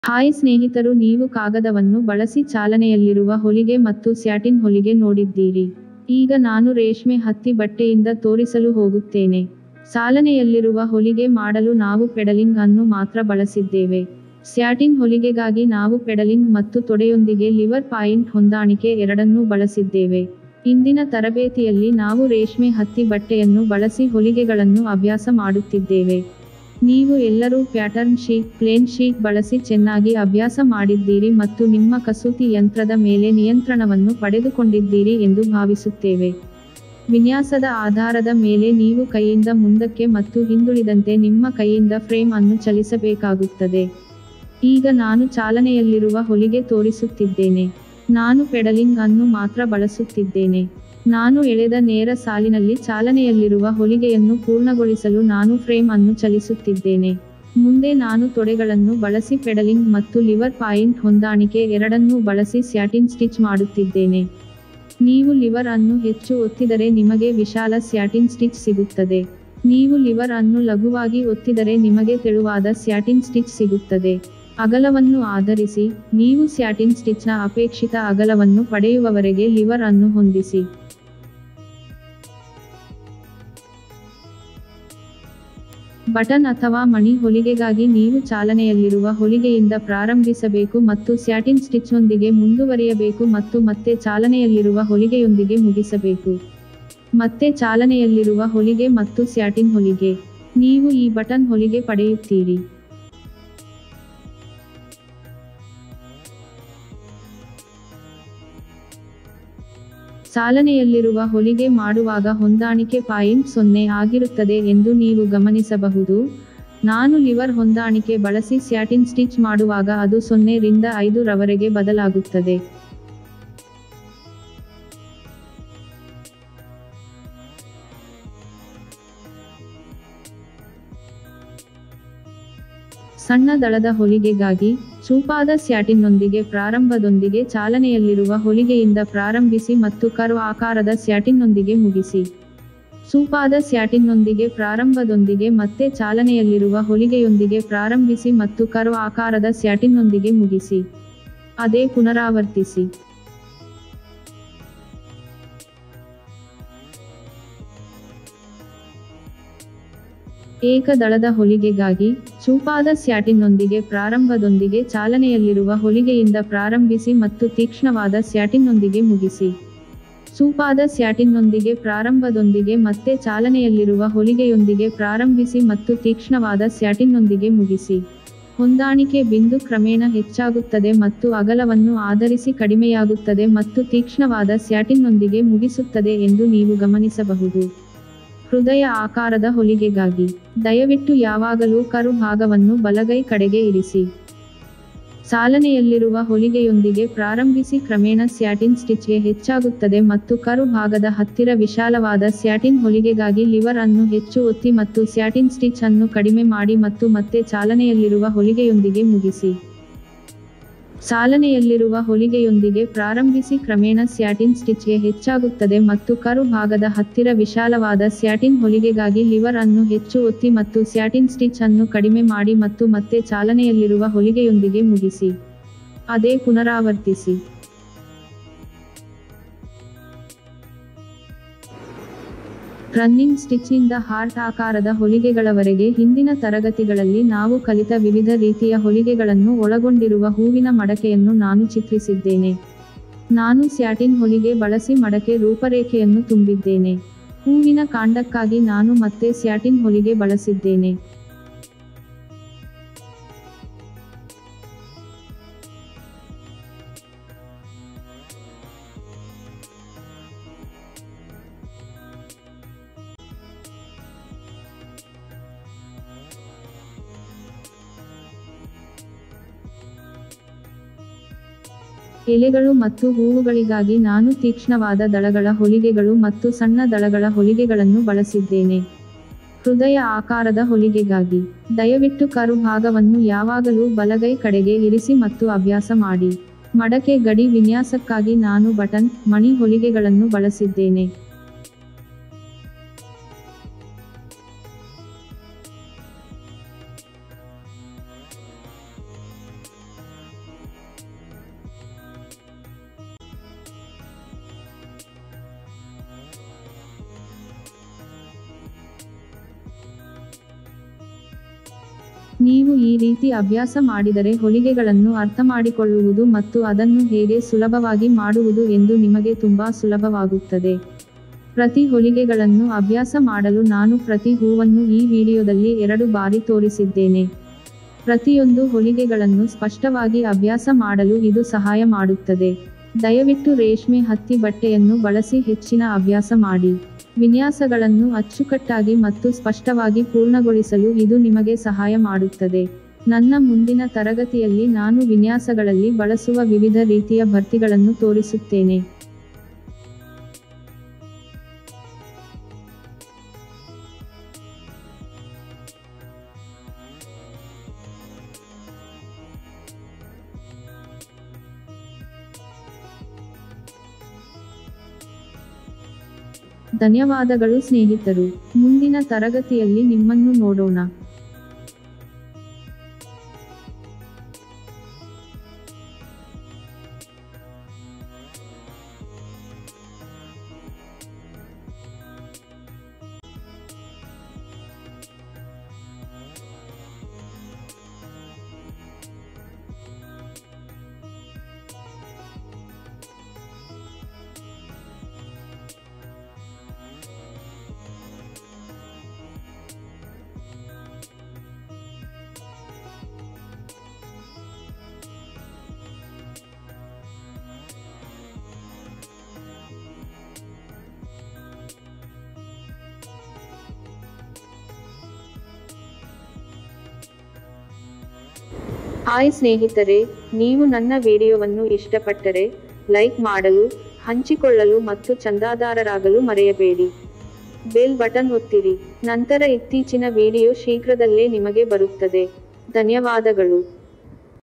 hi ಸ್ನೇಹಿತರು ನೀವು ಕಾಗದವನ್ನು ಬಳಸಿ ಚಾಲನೆಯಲ್ಲಿರುವ ಹೊಲಿಗೆ ಮತ್ತು ಸ್ಯಾಟಿನ್ ಹೊಲಿಗೆ ನೋಡಿದ್ದೀರಿ ಈಗ ನಾನು ರೇಷ್ಮೆ ಹತ್ತಿ ಬಟ್ಟೆಯಿಂದ ತೋರಿಸಲು ಹೋಗುತ್ತೇನೆ ಚಾಲನೆಯಲ್ಲಿರುವ ಹೊಲಿಗೆ ಮಾಡಲು ನಾವು ಪೆಡಲಿಂಗ್ ಅನ್ನು ಮಾತ್ರ ಬಳಸಿದ್ದೇವೆ ಸ್ಯಾಟಿನ್ ಹೊಲಿಗೆಗಾಗಿ ನಾವು ಪೆಡಲಿಂಗ್ ಮತ್ತು ತೊಡೆಯೊಂದಿಗೆ ಲಿವರ್ ಪಾಯಿಂಟ್ ಹೊಂದಾಣಿಕೆ ಎರಡನ್ನೂ ಬಳಸಿದ್ದೇವೆ ಇಂದಿನ ತರಬೇತಿಯಲ್ಲಿ ನಾವು ರೇಷ್ಮೆ ಹತ್ತಿ ಬಟ್ಟೆಯನ್ನು ಬಳಸಿ ಹೊಲಿಗೆಗಳನ್ನು ಅಭ್ಯಾಸ ಮಾಡುತ್ತಿದ್ದೇವೆ ನೀವು ಎಲ್ಲರೂ ಪ್ಯಾಟರ್ನ್ ಶೀಟ್ ಪ್ಲೇನ್ ಶೀಟ್ ಬಳಸಿ ಚೆನ್ನಾಗಿ ಅಭ್ಯಾಸ ಮಾಡಿದ್ದೀರಿ ಮತ್ತು ನಿಮ್ಮ ಕಸೂತಿ ಯಂತ್ರದ ಮೇಲೆ ನಿಯಂತ್ರಣವನ್ನು ಪಡೆದುಕೊಂಡಿದ್ದೀರಿ ಎಂದು ಭಾವಿಸುತ್ತೇವೆ ವಿನ್ಯಾಸದ ಆಧಾರದ ಮೇಲೆ ನೀವು ಕೈಯಿಂದ ಮುಂದಕ್ಕೆ ಮತ್ತು ಹಿಂದುಳಿದಂತೆ ನಿಮ್ಮ ಕೈಯಿಂದ ಫ್ರೇಮ್ ಅನ್ನು ಚಲಿಸಬೇಕಾಗುತ್ತದೆ ಈಗ ನಾನು ಚಾಲನೆಯಲ್ಲಿರುವ ಹೊಲಿಗೆ ತೋರಿಸುತ್ತಿದ್ದೇನೆ ನಾನು ಪೆಡಲಿಂಗ್ ಅನ್ನು ಮಾತ್ರ ಬಳಸುತ್ತಿದ್ದೇನೆ ನಾನು ಎಳೆದ ನೇರ ಸಾಲಿನಲ್ಲಿ ಚಾಲನೆಯಲ್ಲಿರುವ ಹೊಲಿಗೆಯನ್ನು ಪೂರ್ಣಗೊಳಿಸಲು ನಾನು ಫ್ರೇಮ್ ಅನ್ನು ಚಲಿಸುತ್ತಿದ್ದೇನೆ ಮುಂದೆ ನಾನು ತೊಡೆಗಳನ್ನು ಬಳಸಿ ಪೆಡಲಿಂಗ್ ಮತ್ತು ಲಿವರ್ ಪಾಯಿಂಟ್ ಹೊಂದಾಣಿಕೆ ಎರಡನ್ನೂ ಬಳಸಿ ಸ್ಯಾಟಿನ್ ಸ್ಟಿಚ್ ಮಾಡುತ್ತಿದ್ದೇನೆ ನೀವು ಲಿವರ್ ಅನ್ನು ಹೆಚ್ಚು ಒತ್ತಿದರೆ ನಿಮಗೆ ವಿಶಾಲ ಸ್ಯಾಟಿನ್ ಸ್ಟಿಚ್ ಸಿಗುತ್ತದೆ ನೀವು ಲಿವರ್ ಅನ್ನು ಲಘುವಾಗಿ ಒತ್ತಿದರೆ ನಿಮಗೆ ತೆಳುವಾದ ಸ್ಯಾಟಿನ್ ಸ್ಟಿಚ್ ಸಿಗುತ್ತದೆ ಅಗಲವನ್ನು ಆಧರಿಸಿ ನೀವು ಸ್ಯಾಟಿನ್ ಸ್ಟಿಚ್ನ ಅಪೇಕ್ಷಿತ ಅಗಲವನ್ನು ಪಡೆಯುವವರೆಗೆ ಲಿವರ್ ಅನ್ನು ಹೊಂದಿಸಿ ಬಟನ್ ಅಥವಾ ಮಣಿ ಹೊಲಿಗೆಗಾಗಿ ನೀವು ಚಾಲನೆಯಲ್ಲಿರುವ ಹೊಲಿಗೆಯಿಂದ ಪ್ರಾರಂಭಿಸಬೇಕು ಮತ್ತು ಸ್ಯಾಟಿನ್ ಸ್ಟಿಚ್ನೊಂದಿಗೆ ಮುಂದುವರಿಯಬೇಕು ಮತ್ತು ಮತ್ತೆ ಚಾಲನೆಯಲ್ಲಿರುವ ಹೊಲಿಗೆಯೊಂದಿಗೆ ಮುಗಿಸಬೇಕು ಮತ್ತೆ ಚಾಲನೆಯಲ್ಲಿರುವ ಹೊಲಿಗೆ ಮತ್ತು ಸ್ಯಾಟಿನ್ ಹೊಲಿಗೆ ನೀವು ಈ ಬಟನ್ ಹೊಲಿಗೆ ಪಡೆಯುತ್ತೀರಿ ಚಾಲನೆಯಲ್ಲಿರುವ ಹೊಲಿಗೆ ಮಾಡುವಾಗ ಹೊಂದಾಣಿಕೆ ಪಾಯಿಂಟ್ ಸೊನ್ನೆ ಆಗಿರುತ್ತದೆ ಎಂದು ನೀವು ಗಮನಿಸಬಹುದು ನಾನು ಲಿವರ್ ಹೊಂದಾಣಿಕೆ ಬಳಸಿ ಸ್ಯಾಟಿನ್ ಸ್ಟಿಚ್ ಮಾಡುವಾಗ ಅದು ಸೊನ್ನೆ ರಿಂದ ಐದು ರವರೆಗೆ ಬದಲಾಗುತ್ತದೆ ಸಣ್ಣ ದಳದ ಹೊಲಿಗೆಗಾಗಿ ಚೂಪಾದ ಸ್ಯಾಟಿನ್ನೊಂದಿಗೆ ಪ್ರಾರಂಭದೊಂದಿಗೆ ಚಾಲನೆಯಲ್ಲಿರುವ ಹೊಲಿಗೆಯಿಂದ ಪ್ರಾರಂಭಿಸಿ ಮತ್ತು ಕರ್ವ್ ಆಕಾರದ ಸ್ಯಾಟಿನ್ನೊಂದಿಗೆ ಮುಗಿಸಿ ಚೂಪಾದ ಸ್ಯಾಟಿನ್ನೊಂದಿಗೆ ಪ್ರಾರಂಭದೊಂದಿಗೆ ಮತ್ತೆ ಚಾಲನೆಯಲ್ಲಿರುವ ಹೊಲಿಗೆಯೊಂದಿಗೆ ಪ್ರಾರಂಭಿಸಿ ಮತ್ತು ಕರ್ವ್ ಆಕಾರದ ಸ್ಯಾಟಿನ್ನೊಂದಿಗೆ ಮುಗಿಸಿ ಅದೇ ಪುನರಾವರ್ತಿಸಿ ಏಕದಳದ ಹೊಲಿಗೆಗಾಗಿ ಚೂಪಾದ ಸ್ಯಾಟಿನ್ನೊಂದಿಗೆ ಪ್ರಾರಂಭದೊಂದಿಗೆ ಚಾಲನೆಯಲ್ಲಿರುವ ಹೊಲಿಗೆಯಿಂದ ಪ್ರಾರಂಭಿಸಿ ಮತ್ತು ತೀಕ್ಷ್ಣವಾದ ಸ್ಯಾಟಿನ್ನೊಂದಿಗೆ ಮುಗಿಸಿ ಚೂಪಾದ ಸ್ಯಾಟಿನ್ನೊಂದಿಗೆ ಪ್ರಾರಂಭದೊಂದಿಗೆ ಮತ್ತೆ ಚಾಲನೆಯಲ್ಲಿರುವ ಹೊಲಿಗೆಯೊಂದಿಗೆ ಪ್ರಾರಂಭಿಸಿ ಮತ್ತು ತೀಕ್ಷ್ಣವಾದ ಸ್ಯಾಟಿನ್ನೊಂದಿಗೆ ಮುಗಿಸಿ ಹೊಂದಾಣಿಕೆ ಬಿಂದು ಕ್ರಮೇಣ ಹೆಚ್ಚಾಗುತ್ತದೆ ಮತ್ತು ಅಗಲವನ್ನು ಆಧರಿಸಿ ಕಡಿಮೆಯಾಗುತ್ತದೆ ಮತ್ತು ತೀಕ್ಷ್ಣವಾದ ಸ್ಯಾಟಿನ್ನೊಂದಿಗೆ ಮುಗಿಸುತ್ತದೆ ಎಂದು ನೀವು ಗಮನಿಸಬಹುದು ಹೃದಯ ಆಕಾರದ ಹೊಲಿಗೆಗಾಗಿ ದಯವಿಟ್ಟು ಯಾವಾಗಲೂ ಕರು ಭಾಗವನ್ನು ಬಲಗೈ ಕಡೆಗೆ ಇರಿಸಿ ಚಾಲನೆಯಲ್ಲಿರುವ ಹೊಲಿಗೆಯೊಂದಿಗೆ ಪ್ರಾರಂಭಿಸಿ ಕ್ರಮೇಣ ಸ್ಯಾಟಿನ್ ಸ್ಟಿಚ್ಗೆ ಹೆಚ್ಚಾಗುತ್ತದೆ ಮತ್ತು ಕರು ಭಾಗದ ಹತ್ತಿರ ವಿಶಾಲವಾದ ಸ್ಯಾಟಿನ್ ಹೊಲಿಗೆಗಾಗಿ ಲಿವರ್ ಅನ್ನು ಹೆಚ್ಚು ಒತ್ತಿ ಮತ್ತು ಸ್ಯಾಟಿನ್ ಸ್ಟಿಚ್ ಅನ್ನು ಕಡಿಮೆ ಮಾಡಿ ಮತ್ತು ಮತ್ತೆ ಚಾಲನೆಯಲ್ಲಿರುವ ಹೊಲಿಗೆಯೊಂದಿಗೆ ಮುಗಿಸಿ ಚಾಲನೆಯಲ್ಲಿರುವ ಹೊಲಿಗೆಯೊಂದಿಗೆ ಪ್ರಾರಂಭಿಸಿ ಕ್ರಮೇಣ ಸ್ಯಾಟಿನ್ ಸ್ಟಿಚ್ಗೆ ಹೆಚ್ಚಾಗುತ್ತದೆ ಮತ್ತು ಕರು ಭಾಗದ ಹತ್ತಿರ ವಿಶಾಲವಾದ ಸ್ಯಾಟಿನ್ ಹೊಲಿಗೆಗಾಗಿ ಲಿವರ್ ಅನ್ನು ಹೆಚ್ಚು ಒತ್ತಿ ಮತ್ತು ಸ್ಯಾಟಿನ್ ಸ್ಟಿಚ್ ಅನ್ನು ಕಡಿಮೆ ಮಾಡಿ ಮತ್ತು ಮತ್ತೆ ಚಾಲನೆಯಲ್ಲಿರುವ ಹೊಲಿಗೆಯೊಂದಿಗೆ ಮುಗಿಸಿ ಅದೇ ಪುನರಾವರ್ತಿಸಿ ರನ್ನಿಂಗ್ ಸ್ಟಿಚ್ನಿಂದ ಹಾರ್ಟ್ ಆಕಾರದ ಹೊಲಿಗೆಗಳವರೆಗೆ ಹಿಂದಿನ ತರಗತಿಗಳಲ್ಲಿ ನಾವು ಕಲಿತ ವಿವಿಧ ರೀತಿಯ ಹೊಲಿಗೆಗಳನ್ನು ಒಳಗೊಂಡಿರುವ ಹೂವಿನ ಮಡಕೆಯನ್ನು ನಾನು ಚಿತ್ರಿಸಿದ್ದೇನೆ ನಾನು ಸ್ಯಾಟಿನ್ ಹೊಲಿಗೆ ಬಳಸಿ ಮಡಕೆ ರೂಪರೇಖೆಯನ್ನು ತುಂಬಿದ್ದೇನೆ ಹೂವಿನ ಕಾಂಡಕ್ಕಾಗಿ ನಾನು ಮತ್ತೆ ಸ್ಯಾಟಿನ್ ಹೊಲಿಗೆ ಬಳಸಿದ್ದೇನೆ ಎಲೆಗಳು ಮತ್ತು ಹೂವುಗಳಿಗಾಗಿ ನಾನು ತೀಕ್ಷ್ಣವಾದ ದಳಗಳ ಹೊಲಿಗೆಗಳು ಮತ್ತು ಸಣ್ಣ ದಳಗಳ ಹೊಲಿಗೆಗಳನ್ನು ಬಳಸಿದ್ದೇನೆ ಹೃದಯ ಆಕಾರದ ಹೊಲಿಗೆಗಾಗಿ ದಯವಿಟ್ಟು ಕರು ಭಾಗವನ್ನು ಯಾವಾಗಲೂ ಬಲಗೈ ಕಡೆಗೆ ಇರಿಸಿ ಮತ್ತು ಅಭ್ಯಾಸ ಮಾಡಿ ಮಡಕೆ ಗಡಿ ವಿನ್ಯಾಸಕ್ಕಾಗಿ ನಾನು ಬಟನ್ ಮಣಿ ಹೊಲಿಗೆಗಳನ್ನು ಬಳಸಿದ್ದೇನೆ ನೀವು ಈ ರೀತಿ ಅಭ್ಯಾಸ ಮಾಡಿದರೆ ಹೊಲಿಗೆಗಳನ್ನು ಅರ್ಥಮಾಡಿಕೊಳ್ಳುವುದು ಮತ್ತು ಅದನ್ನು ಹೇಗೆ ಸುಲಭವಾಗಿ ಮಾಡುವುದು ಎಂದು ನಿಮಗೆ ತುಂಬಾ ಸುಲಭವಾಗುತ್ತದೆ ಪ್ರತಿ ಹೊಲಿಗೆಗಳನ್ನು ಅಭ್ಯಾಸ ಮಾಡಲು ನಾನು ಪ್ರತಿ ಹೂವನ್ನು ಈ ವಿಡಿಯೋದಲ್ಲಿ ಎರಡು ಬಾರಿ ತೋರಿಸಿದ್ದೇನೆ ಪ್ರತಿಯೊಂದು ಹೊಲಿಗೆಗಳನ್ನು ಸ್ಪಷ್ಟವಾಗಿ ಅಭ್ಯಾಸ ಮಾಡಲು ಇದು ಸಹಾಯ ಮಾಡುತ್ತದೆ ದಯವಿಟ್ಟು ರೇಷ್ಮೆ ಹತ್ತಿ ಬಟ್ಟೆಯನ್ನು ಬಳಸಿ ಹೆಚ್ಚಿನ ಅಭ್ಯಾಸ ಮಾಡಿ ವಿನ್ಯಾಸಗಳನ್ನು ಅಚ್ಚುಕಟ್ಟಾಗಿ ಮತ್ತು ಸ್ಪಷ್ಟವಾಗಿ ಪೂರ್ಣಗೊಳಿಸಲು ಇದು ನಿಮಗೆ ಸಹಾಯ ಮಾಡುತ್ತದೆ ನನ್ನ ಮುಂದಿನ ತರಗತಿಯಲ್ಲಿ ನಾನು ವಿನ್ಯಾಸಗಳಲ್ಲಿ ಬಳಸುವ ವಿವಿಧ ರೀತಿಯ ಭರ್ತಿಗಳನ್ನು ತೋರಿಸುತ್ತೇನೆ ಧನ್ಯವಾದಗಳು ಸ್ನೇಹಿತರು ಮುಂದಿನ ತರಗತಿಯಲ್ಲಿ ನಿಮ್ಮನ್ನು ನೋಡೋಣ ಹಾಯ್ ಸ್ನೇಹಿತರೆ ನೀವು ನನ್ನ ವಿಡಿಯೋವನ್ನು ಇಷ್ಟಪಟ್ಟರೆ ಲೈಕ್ ಮಾಡಲು ಹಂಚಿಕೊಳ್ಳಲು ಮತ್ತು ಚಂದಾದಾರರಾಗಲು ಮರೆಯಬೇಡಿ ಬೆಲ್ ಬಟನ್ ಒತ್ತಿರಿ ನಂತರ ಇತ್ತೀಚಿನ ವಿಡಿಯೋ ಶೀಘ್ರದಲ್ಲೇ ನಿಮಗೆ ಬರುತ್ತದೆ ಧನ್ಯವಾದಗಳು